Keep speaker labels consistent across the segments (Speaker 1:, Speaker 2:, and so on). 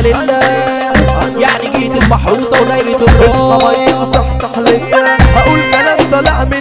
Speaker 1: لله يعني جيت المحروسة ودايرة
Speaker 2: اصحى
Speaker 1: الراس
Speaker 2: مي وصحصح ليا هقول كلام طالع من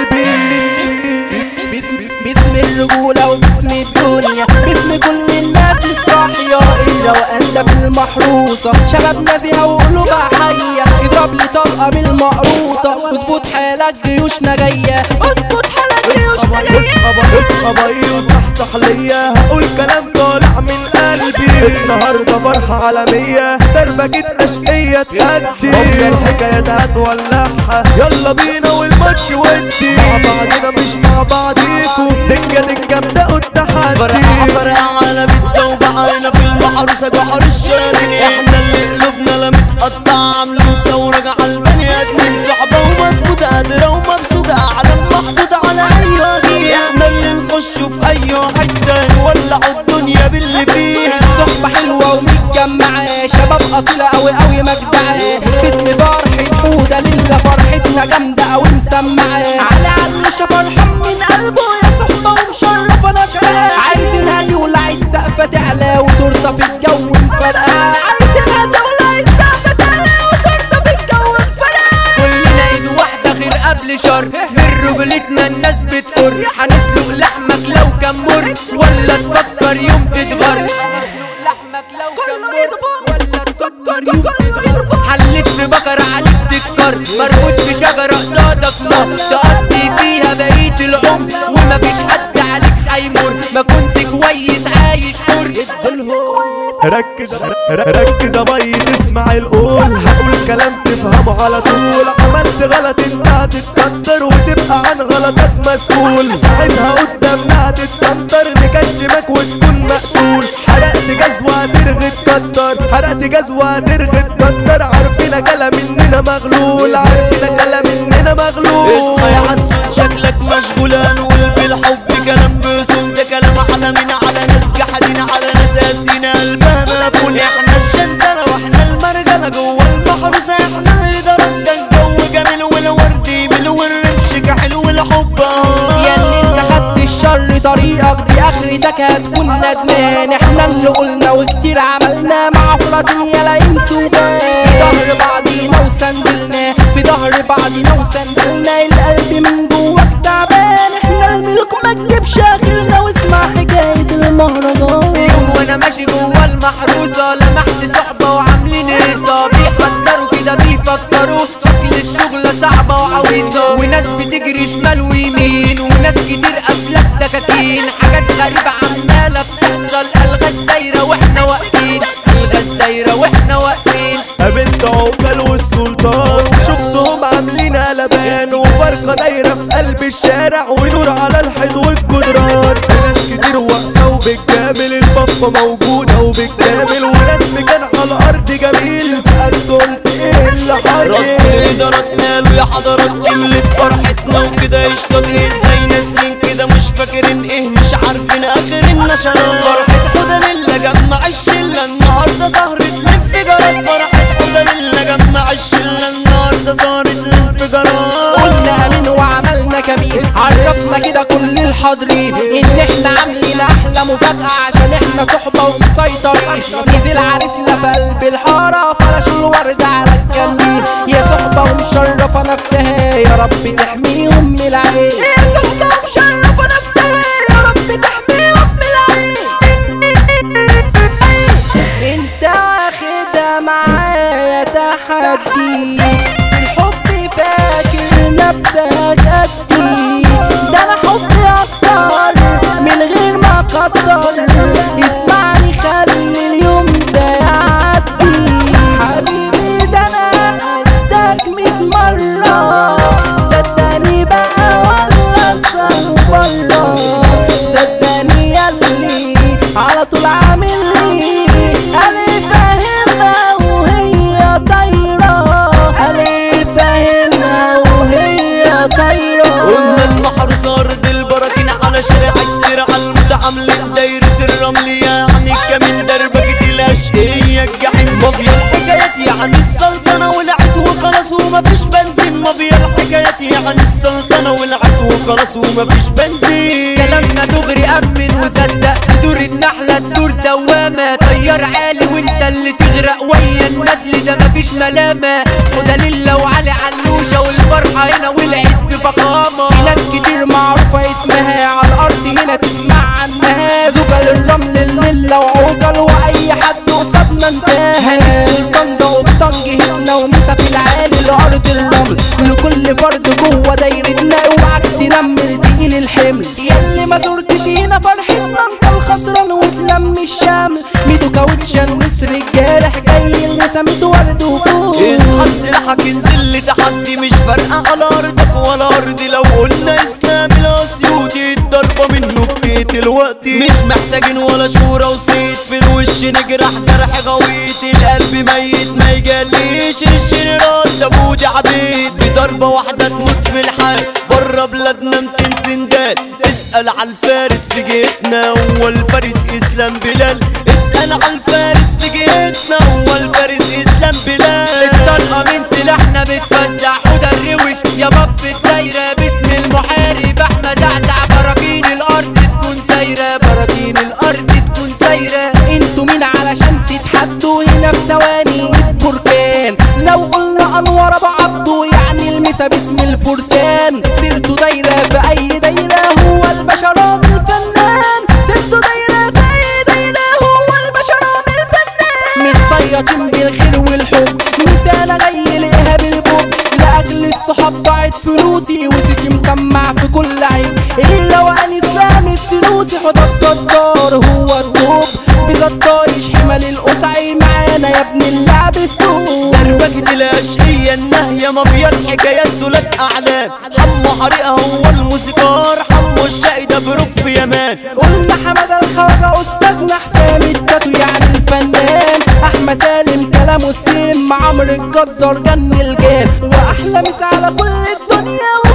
Speaker 2: قلبي
Speaker 1: باسم باسم الرجولة وباسم الدنيا باسم كل الناس الصاحية الروقان ده في المحروسة شباب نازية وقلوبها حية اضرب لي طلقة بالمقروطة اظبط حالك جيوشنا جاية اظبط حالك جيوشنا جاية
Speaker 2: اصحى اصحى بي وصحصح ليا هقول كلام طالع من قلبي النهارده فرحة عالمية دربكة أشقية تهدي بوصل الحكايات هتولعها يلا بينا والماتش ودي مع بعضنا مش مع بعضيكوا دكة دكة ابدأوا التحدي
Speaker 3: فرقع فرقع على بيت وبعينا في المحروسة جحر الشارين احنا اللي قلوبنا لا متقطع عاملين ثورة على البني ادمين صعبة ومظبوطة قادرة ومبسوطة اعلام محطوطة على اي وجه احنا اللي نخش في اي حتة نولعوا الدنيا باللي فيها
Speaker 1: الصحبة حلوة ومتجمعة شباب أصيلة أوي أوي مجدعة باسم فرحة حودة لله فرحتنا جامدة أوي مسمعة على علوشة فرحان من قلبه يا صحبة ومشرفة نفسها عايزينها تولع السقفة تعلى وترضى في الجو مفرقعة عايزينها تولع السقفة تعلى وترضى في الجو مفرقعة
Speaker 3: كلنا ايد واحدة خير قبل شر من رجولتنا الناس بتقر هنسلق لحمك لو كان مر ولا تفكر يوم تتغر لحمك لو كان مر ولا تفكر يوم تتغر حلت في بقرة عليك تكر مربوط في شجرة قصادك نار تقضي فيها بقية العمر ومفيش حد عليك هيمر ما كنت كويس عايش حر
Speaker 2: ركز ركز يا بي تسمع القول هقول كلام تفهمه على طول عملت غلط انت هتتقدر وتبقى عن غلطك مسؤول ساعتها قدامنا هتتسنطر نكشمك وتكون مقتول حرقت جزوة هترغي تكتر حرقت جزوة هترغي تكتر عارفين كلام مننا مغلول عارفين كلام مننا مغلول
Speaker 3: اصحى يا عسول شكلك مشغول هنقول بالحب كلام بسول ده كلام على مين على ناس جحدين على ناس قاسين قلبها مقفول احنا الشنترة واحنا المرجلة جوه المحروسة احنا اللي ضربنا الجو جميل والوردي بالورمش حلو والحب
Speaker 1: يا اللي انت خدت الشر طريقك دي اخرتك هتكون ندمان احنا اللي قلنا وكتير عملنا مع فلاطين يا لا ينسوا في ظهر بعضينا وسندلنا في ظهر بعضينا وسندلنا القلب من جواك تعبان احنا الملوك ما تجيبش اخرنا واسمع حكاية المهرجان
Speaker 3: يوم وانا ماشي جوه المحروسة لمحت صحبة وعاملين هيصة بيحضروا كده بيفكروا شكل الشغلة صعبة وعويصة وناس بتجري شمال ويمين وناس كتير قافلة دكاكين حاجات غريبة عمالة بتحصل الغاز دايرة واحنا واقفين الغاز دايرة واحنا واقفين
Speaker 2: قابلت عقبال والسلطان وشفتهم عاملين قلبان وفرقة دايرة في قلب الشارع ونور على الحيط والجدران ناس كتير واقفة وبالكامل البفة موجودة وبالكامل وناس مكان على الأرض جميل سألت قلت ايه اللي
Speaker 3: رب
Speaker 2: حاصل
Speaker 3: الإدارات ماله يا حضرات قلة فرحتنا وكده يشطط ازاي ناسين كده مش فاكرين ايه مش عارفين اخر النشرات فرحة حدى لله جمع الشلة النهاردة سهرة الانفجارات فرحة حدى لله جمع الشلة النهاردة سهرة الانفجارات
Speaker 1: قلنا امين وعملنا كمين عرفنا كده كل الحاضرين ان احنا عاملين احلى مفاجأة عشان احنا صحبة ومسيطرين نزل عريسنا في قلب الحارة فرش الورد على الجنين يا صحبة ومشرفة نفسها يا رب تحميهم من العين يا صحبة ومشرفة نفسها يا رب تحميهم من العين انت واخدها معايا تحدي في الحب فاكر نفسك قدي ده انا حبي اكتر من غير ما اقدر اسمعني خلي اليوم ده يعدي حبيبي ده انا قدك ميت مرة صدقني بقى ولا برا صدقني ياللي على طول عامل لي انا فاهمها وهي طايرة انا فاهمها وهي طايرة
Speaker 3: قلنا المحروس ارض البراكين على شارع الدرع المتعاملين دايرة الرمل يعني كمين دربكة الاشقية الجحيم مافيا الحكايات يعني السلطنة ولعت وخلاص ومفيش بنزين مافيا الحكايات يعني السلطنة ولعت وخلاص ومفيش بنزين كلامنا دغري امن وصدق تدور النحلة تدور دوامة طيار عالي وانت اللي تغرق تغرق ويا الندل ده مفيش ملامة ودليل لو علي علوشة والفرحة هنا ولعت بفخامة
Speaker 1: في ناس كتير معروفة اسمها على الأرض هنا تسمع عنها زجل الرمل الملة وعوجل وأي حد قصادنا انتهى السلطان ده قبطان جهتنا ومسا في العالي لأرض الرمل لكل فرد جوه دايرتنا اوعك تنمل تقيل الحمل ياللي ما زرتش هنا فرحتنا انت الخسران وتلم الشمل ميدو كاوتشا النسر الجارح جاي المسا ورد وفوق
Speaker 3: اسحب سلاحك انزل لتحدي مش فارقة على ارضك ولا ارضي لو قلنا اسلام الاسيوطي الضربة منه بقيت وقتي مش محتاجين ولا شهرة وصيت في الوش نجرح جرح غويط القلب ميت ما يجليش الجنرال ده بودي عبيد بضربة واحدة تموت في الحال بره بلادنا 200 سندال اسأل على الفارس في جيتنا هو الفارس اسلام بلال اسأل على الفارس في جيتنا هو الفارس اسلام بلال الطلقة من سلاحنا بتوزع وده الروش يا باب الدايرة باسم المحارب احمد زعزع براكين الارض تكون سايرة براكين الارض تكون سايرة
Speaker 1: انتوا مين علشان تتحدوا هنا في ثواني بركان لو قلنا انور ابو عبده يعني المسا باسم الفرسان سيرته دايره في اي دايره هو البشرات الفنان سيرته دايره في اي دايره هو البشرات الفنان متصيطين بالخير والحب مثال جاي لإيهاب البوب لاجل الصحاب ضاعت فلوسي وسيتي مسمع في كل عين ايه لو اني سامي السلوسي حط الجزار هو التوب بجدايش حمل القصعي معانا يا ابن اللعب السوق
Speaker 3: دربكة الأشقية النهية مافيا الحكايات دولت أعلام حمو حريقة هو الموسيقار حمو الشقي ده بروف في يمان
Speaker 1: قلنا حمد الخواجة استاذنا حسام التاتو يعني الفنان احمد سالم كلامه السين مع عمرو الجزار جن الجان واحلى مسا على كل الدنيا